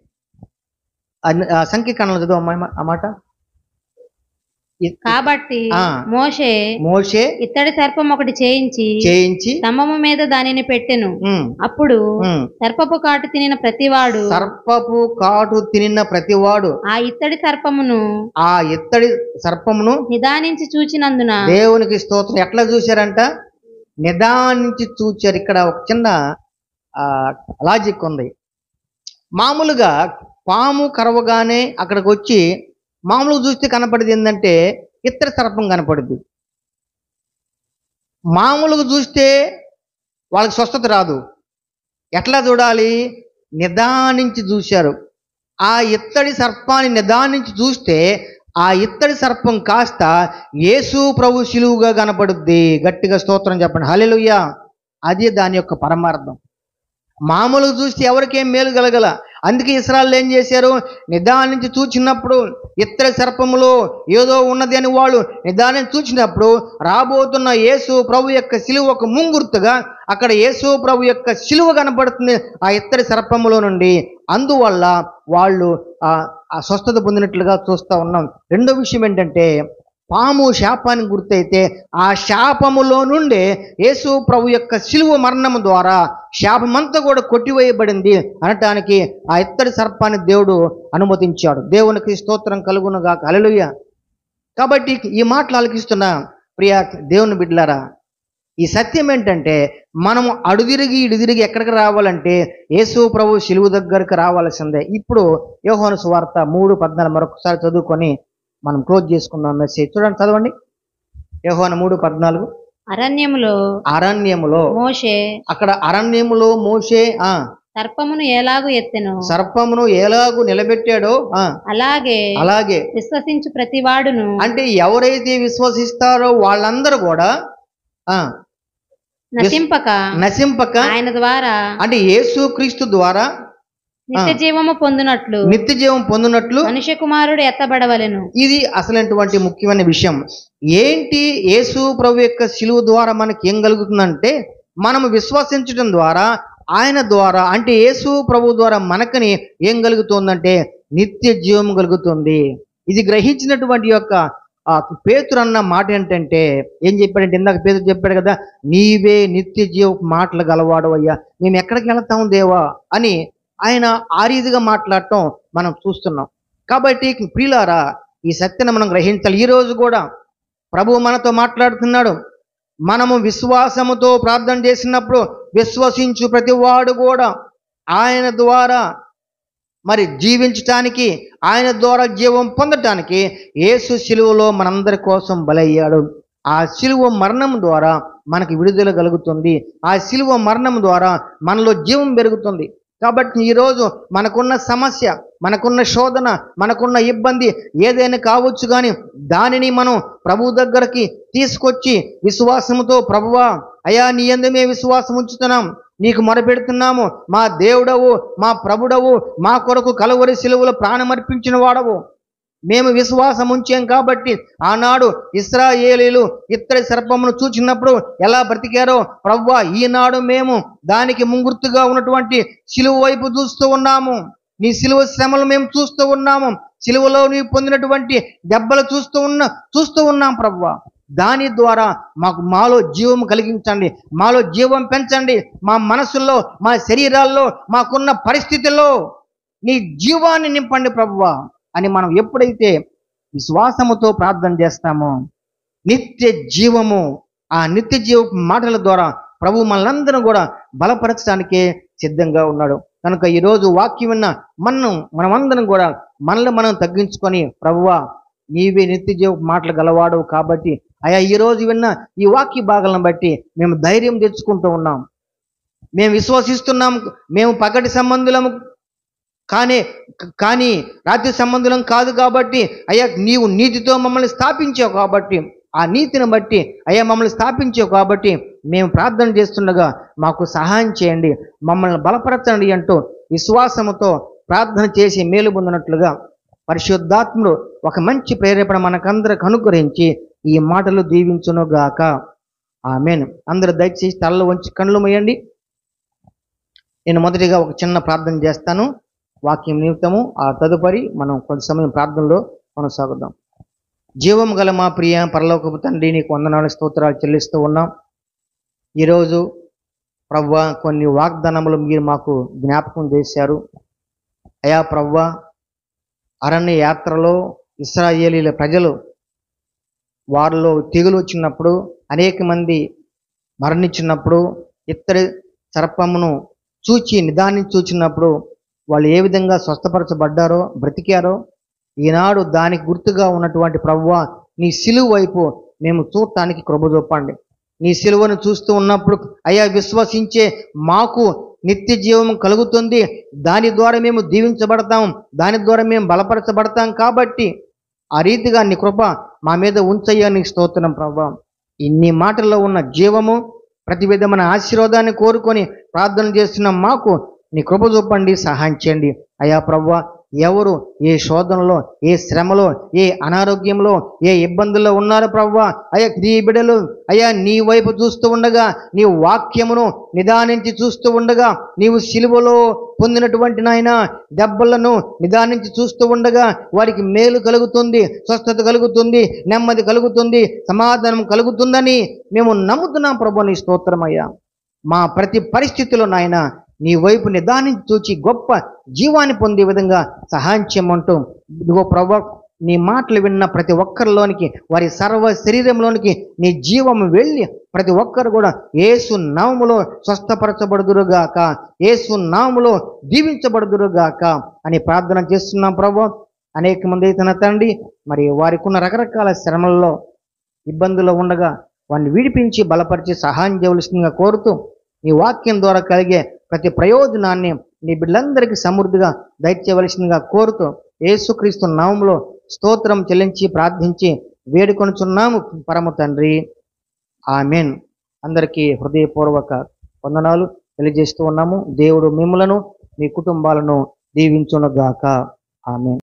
ఆ- ఆ సంఖ్యకణలు చదువు అమ్మాయి ఆ మాట ఇ- కాబట్టి ఆ. మోషే మోషే ఇత్తడి సర్పం ఒకటి చేయించి చేయించి స్తంభము మీద దానిని పెట్టెను ఉమ్, అప్పుడు ఉమ్, సర్పపు కాటు తినిన ప్రతివాడు సర్పపు కాటు తినిన ప్రతివాడు ఆ ఇత్తడి సర్పమును ఆ ఇత్తడి సర్పమును నిదానించి చూచినందున దేవునికి స్తోత్రం ఎట్లా చూశారంట నిదానించి చూచారు ఇక్కడ ఒక చిన్న ఆ, లాజిక్ ఉంది మామూలుగా పాము కరవగానే అక్కడికి వచ్చి మామూలుగా చూస్తే కనపడేది ఏంటంటే ఇత్తడి సర్పం కనపడుద్ది మామూలుగా చూస్తే వాళ్ళకి స్వస్థత రాదు ఎట్లా చూడాలి నిదానించి చూశారు ఆ ఇత్తడి సర్పాన్ని నిదానించి చూస్తే ఆ ఇత్తడి సర్పం కాస్త యేసు ప్రభు శిలువుగా కనపడుద్ది గట్టిగా స్తోత్రం చెప్పండి హల్లెలూయా అది దాని యొక్క పరమార్థం మామూలుగా చూస్తే ఎవరికేం మేలు కలగల అందుకే ఇస్రాయల్ ఏం చేశారు నిదానించి చూచినప్పుడు ఇత్తడి సర్పములో ఏదో ఉన్నది అని వాళ్ళు నిదానించి చూచినప్పుడు రాబోతున్న యేసు ప్రభు యొక్క శిలువ ఒక ముంగుర్తుగా అక్కడ యేసు ప్రభు యొక్క శిలువ కనపడుతుంది ఆ ఇత్తడి సర్పములో నుండి అందువల్ల వాళ్ళు ఆ ఆ స్వస్థత పొందినట్లుగా చూస్తూ ఉన్నాం రెండో విషయం ఏంటంటే పాము శాపానికి గుర్తయితే ఆ శాపములో నుండే యేసు ప్రభు యొక్క శిలువ మరణము ద్వారా శాపమంతా కూడా కొట్టివేయబడింది అనటానికి ఆ ఇత్తడి సర్పాన్ని దేవుడు అనుమతించాడు దేవునికి స్తోత్రం కలుగునుగా కలలుయ కాబట్టి ఈ మాటలు ఆలకిస్తున్న ప్రియ దేవుని బిడ్డలారా ఈ సత్యం ఏంటంటే మనము అడుదిరిగి ఇడుదిరిగి ఎక్కడికి రావాలంటే యేసు ప్రభు శిలువు దగ్గరికి రావాల్సిందే ఇప్పుడు యోహాను సువార్త మూడు పద్నాలుగు మరొకసారి చదువుకొని మనం క్లోజ్ చేసుకుందాం మెసేజ్ చూడండి చదవండి యోహాను మూడు పద్నాలుగు అరణ్యములో అరణ్యములో మోషే అక్కడ అరణ్యములో మోషే ఆ సర్పమును ఎలాగు ఎత్తెను సర్పమును ఎలాగూ నిలబెట్టాడో ఆ అలాగే అలాగే విశ్వసించు ప్రతివాడును అంటే ఎవరైతే విశ్వసిస్తారో వాళ్ళందరూ కూడా ఆ నశింపక నశింపక ఆయన ద్వారా అంటే యేసు క్రీస్తు ద్వారా నిత్య జీవము పొందినట్లు నిత్య జీవం పొందినట్లు మనుష్య కుమారుడు ఎత్తబడవలెను ఇది అసలైనటువంటి ముఖ్యమైన విషయం ఏంటి యేసు ప్రభు యొక్క శిలువ ద్వారా మనకి ఏం కలుగుతుందంటే మనము విశ్వసించడం ద్వారా ఆయన ద్వారా అంటే యేసు ప్రభు ద్వారా మనకని ఏం కలుగుతుందంటే నిత్య జీవం కలుగుతుంది ఇది గ్రహించినటువంటి యొక్క ఆ పేతురు అన్న మాట ఏంటంటే ఏం చెప్పాడంటే ఇందాక పేతురు చెప్పాడు కదా నీవే నిత్య జీవ మాటలు గలవాడు అయ్యా మేము ఎక్కడికి వెళ్తాం దేవా అని ఆయన ఆ రీతిగా మాట్లాడటం మనం చూస్తున్నాం కాబట్టి ప్రియులారా ఈ సత్యాన్ని మనం గ్రహించాలి ఈ రోజు కూడా ప్రభు మనతో మాట్లాడుతున్నాడు మనము విశ్వాసముతో ప్రార్థన చేసినప్పుడు విశ్వసించు ప్రతివాడు కూడా ఆయన ద్వారా మరి జీవించటానికి ఆయన ద్వారా జీవం పొందటానికి యేసు శిలువలో మనందరి కోసం బలయ్యాడు ఆ శిలువ మరణం ద్వారా మనకి విడుదల కలుగుతుంది ఆ శిలువ మరణం ద్వారా మనలో జీవం పెరుగుతుంది కాబట్టి ఈరోజు మనకున్న సమస్య మనకున్న శోధన మనకున్న ఇబ్బంది ఏదైనా కావచ్చు కానీ దానిని మనం ప్రభు దగ్గరికి తీసుకొచ్చి విశ్వాసముతో ప్రభువా అయా నీ ఎందు మేము విశ్వాసం ఉంచుతున్నాం నీకు మొరపెడుతున్నాము మా దేవుడవు మా ప్రభుడవు మా కొరకు కలువరి శిలువలో ప్రాణమర్పించిన వాడవు మేము విశ్వాసం ఉంచాం కాబట్టి ఆనాడు ఇస్రాయేలీలు ఇత్తడి సర్పమును చూచినప్పుడు ఎలా బ్రతికారో ప్రవ్వా ఈనాడు మేము దానికి ముంగుర్తుగా ఉన్నటువంటి శిలువ వైపు చూస్తూ ఉన్నాము నీ శిలువ శ్రమలు మేము చూస్తూ ఉన్నాము శిలువలో నీవు పొందినటువంటి దెబ్బలు చూస్తూ ఉన్న చూస్తూ ఉన్నాం ప్రవ్వా దాని ద్వారా మాకు మాలో జీవం కలిగించండి మాలో జీవం పెంచండి మా మనసుల్లో మా శరీరాల్లో మాకున్న పరిస్థితుల్లో నీ జీవాన్ని నింపండి ప్రభువా అని మనం ఎప్పుడైతే విశ్వాసముతో ప్రార్థన చేస్తామో నిత్య జీవము ఆ నిత్య జీవ మాటల ద్వారా ప్రభు మనలందరం కూడా బలపరచడానికే సిద్ధంగా ఉన్నాడు కనుక ఈరోజు వాక్యం విన్న మనం మనమందరం కూడా మనల్ని మనం తగ్గించుకొని ప్రభువా నీవే నిత్య జీవ మాటలు గలవాడు కాబట్టి అయా ఈరోజు విన్న ఈ వాక్య భాగాలను బట్టి మేము ధైర్యం తెచ్చుకుంటూ ఉన్నాం మేము విశ్వసిస్తున్నాం మేము పగటి సంబంధులము కానీ కానీ రాత్రి సంబంధులం కాదు కాబట్టి అయ్యా నీవు నీతితో మమ్మల్ని స్థాపించావు కాబట్టి ఆ నీతిని బట్టి అయ్యా మమ్మల్ని స్థాపించావు కాబట్టి మేము ప్రార్థన చేస్తుండగా మాకు సహాయం చేయండి మమ్మల్ని బలపరచండి అంటూ విశ్వాసముతో ప్రార్థన చేసి మేలు పొందినట్లుగా పరిశుద్ధాత్ముడు ఒక మంచి ప్రేరేపణ మనకందరికి అనుగ్రహించి ఈ మాటలు దీవించునుగాక ఆమెన్ అందరూ దయచేసి తలలో వంచి కళ్ళు మూయండి నేను మొదటిగా ఒక చిన్న ప్రార్థన చేస్తాను వాక్యం నిమిత్తము ఆ తదుపరి మనం కొంత సమయం ప్రార్థనలో కొనసాగుదాం జీవం గల మా ప్రియ పరలోకపు తండ్రి నీకు వందనాలు స్తోత్రాలు చెల్లిస్తూ ఉన్నాం ఈరోజు ప్రవ్వ కొన్ని వాగ్దానములు మీరు మాకు జ్ఞాపకం చేశారు అయా ప్రవ్వ అరణ్య యాత్రలో ఇస్రాయేలీల ప్రజలు వారిలో తెగులు వచ్చినప్పుడు అనేక మంది మరణించినప్పుడు ఇత్తడి సర్పమును చూచి నిదానించి చూచినప్పుడు వాళ్ళు ఏ విధంగా స్వస్థపరచబడ్డారో బ్రతికారో ఈనాడు దానికి గుర్తుగా ఉన్నటువంటి ప్రవ్వ నీ సిలువ వైపు మేము చూడటానికి కృప చూపండి నీ సిలువను చూస్తూ ఉన్నప్పుడు అయ్యా విశ్వసించే మాకు నిత్య జీవం కలుగుతుంది దాని ద్వారా మేము దీవించబడతాం దాని ద్వారా మేము బలపరచబడతాం కాబట్టి ఆ రీతిగా నీ కృప మా మీద ఉంచయ్యా నీ స్తోత్రం ప్రభా ఇన్ని మాటల్లో ఉన్న జీవము ప్రతి విధమైన ఆశీర్వాదాన్ని కోరుకొని ప్రార్థన చేస్తున్న మాకు నీ కృప చూపండి సహాయం చేయండి అయా ప్రవ్వ ఎవరు ఏ శోధనలో ఏ శ్రమలో ఏ అనారోగ్యంలో ఏ ఇబ్బందుల్లో ఉన్నారో ప్రవ్వ అయ్యా నీ బిడలు అయ్యా నీ వైపు చూస్తూ ఉండగా నీ వాక్యమును నిదానించి చూస్తూ ఉండగా నీవు సిలువలో పొందినటువంటి నాయన దెబ్బలను నిదానించి చూస్తూ ఉండగా వారికి మేలు కలుగుతుంది స్వస్థత కలుగుతుంది నెమ్మది కలుగుతుంది సమాధానం కలుగుతుందని మేము నమ్ముతున్నాం ప్రభు నీ స్తోత్రమయ్యా మా ప్రతి పరిస్థితిలో నాయన నీ వైపు నిదానించి చూచి గొప్ప జీవాన్ని పొందే విధంగా సహాయం చేయమంటూ ఇదిగో ప్రభు నీ మాటలు విన్న ప్రతి ఒక్కరిలోనికి వారి సర్వ శరీరంలోనికి నీ జీవము వెళ్ళి ప్రతి ఒక్కరు కూడా ఏసు నామములో స్వస్థపరచబడుదురుగాక ఏసు నామములో దీవించబడుదురుగాక అని ప్రార్థన చేస్తున్నాం ప్రభు అనేక మంది తన తండ్రి మరి వారికి ఉన్న రకరకాల శ్రమల్లో ఇబ్బందులు ఉండగా వారిని విడిపించి బలపరిచి సహాయం చేయవలసిందిగా కోరుతూ నీ వాక్యం ద్వారా కలిగే ప్రతి ప్రయోజనాన్ని నీ బిడ్డలందరికీ సమృద్ధిగా దయచేయవలసిందిగా కోరుతూ యేసుక్రీస్తు నామంలో స్తోత్రం చెల్లించి ప్రార్థించి వేడుకొనుచున్నాము పరమ తండ్రి ఆమెన్ అందరికీ హృదయపూర్వక వందనాలు తెలియజేస్తూ ఉన్నాము దేవుడు మిమ్మలను మీ కుటుంబాలను దీవించునుగాక ఆమెన్